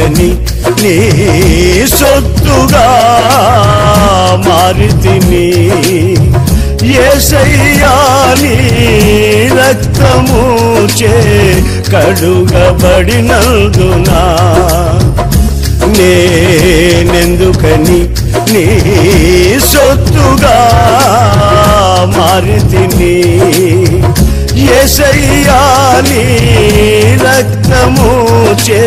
నేనెందుకని నీ సొత్తుగా మారితిని ఏసయ్యా నీ రక్తము చే కడుగబడినందునా నేనెందుకని నీ సొత్తుగా మారితిని ఏసయ్యా నీ రక్తము చే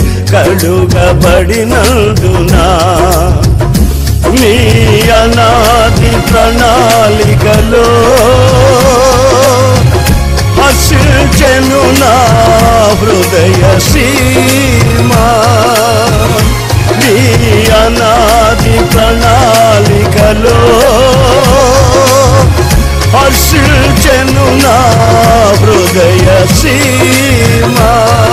కడుగబడినందునా నీ అనాది ప్రణాళికలో హర్షించెను నా హృదయ సీమా నీ అనాది ప్రణాళికలో హర్షించెను నా హృదయ సీమా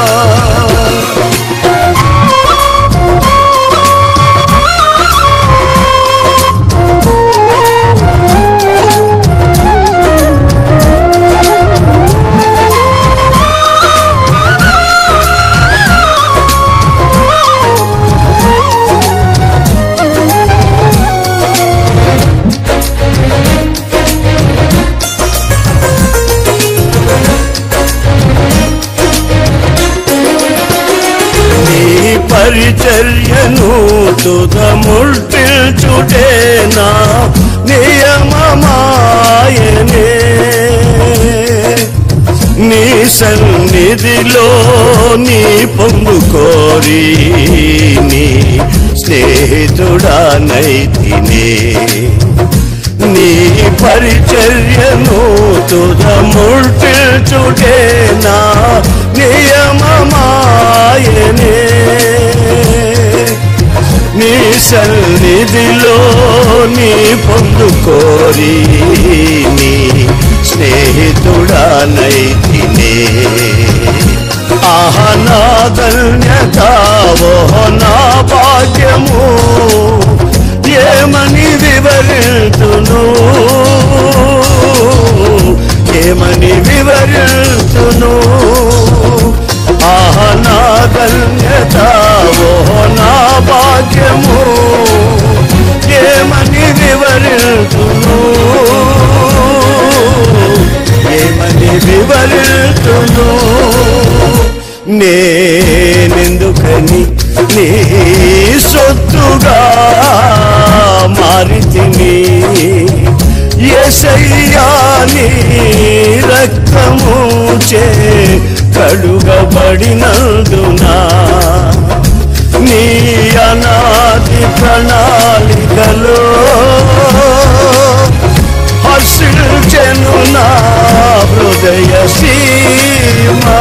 నీ పరిచర్యను తుదముల్చుటేనా నియమమాయనే నీ సన్నిధిలో నీ పొందు కోరి నీ స్నేహితుడానైతినే నీ పరిచర్యను తుదముల్చుటే నా నియమమాయనే నీ సన్నిధిలో నీ పొందు కోరి నీ స్నేహితుడానైతినే ఆహ నా ధన్యత ఓహ నా భాగ్యము ఏమని వివరితును ఏమని వివరితును ఆహ నా ధన్యత ఓహ నా భాగ్యము ఏమని వివరితును ఏమని వివరితును నేనెందుకని నీ సొత్తుగా మారితిని ఎసయ్యా నీ రక్తము చే కడుగబడినందునా నీ అనాది ప్రణాళికలో హర్షించెను నా హృదయ సీమా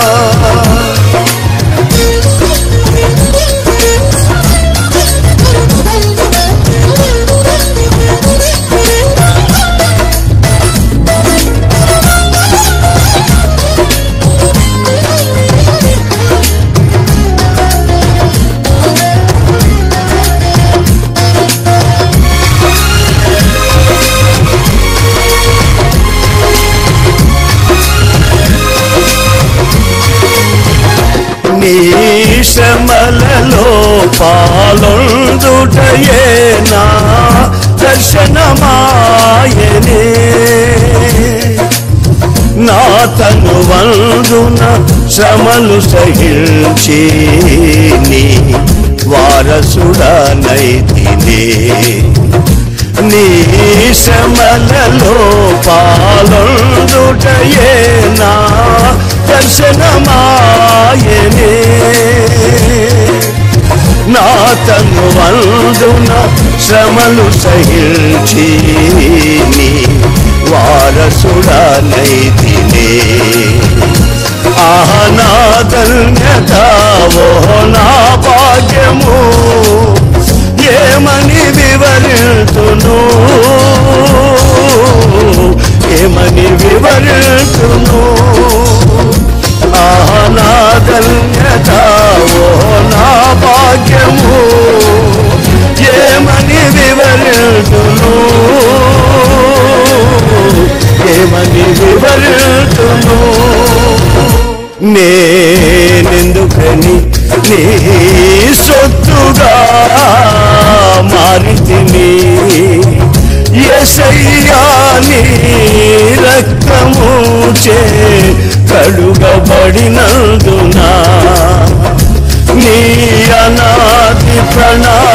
నీ శ్రమలలో పాలొందుటయే నా దర్శనమాయనే నా తను వందున శ్రమలు సహించి నీ వారసుడనైతినే నీ శ్రమలలో పాలొందుటయే నా దర్శనమాయనే నా తను వందున శ్రమలు సహించి నీ వారసుడనైతినే ఆహ నా ధన్యత ఓ నా భాగ్యము ఏమని వివరితును ఏమని వివరితును ఆహ నా ధన్యత ఓ నా భాగ్యము ఏమని వివరితును ఏమని వివరితును నేనెందుకని నీ చే కడుగబడినందునా నీ అనాది ప్రణా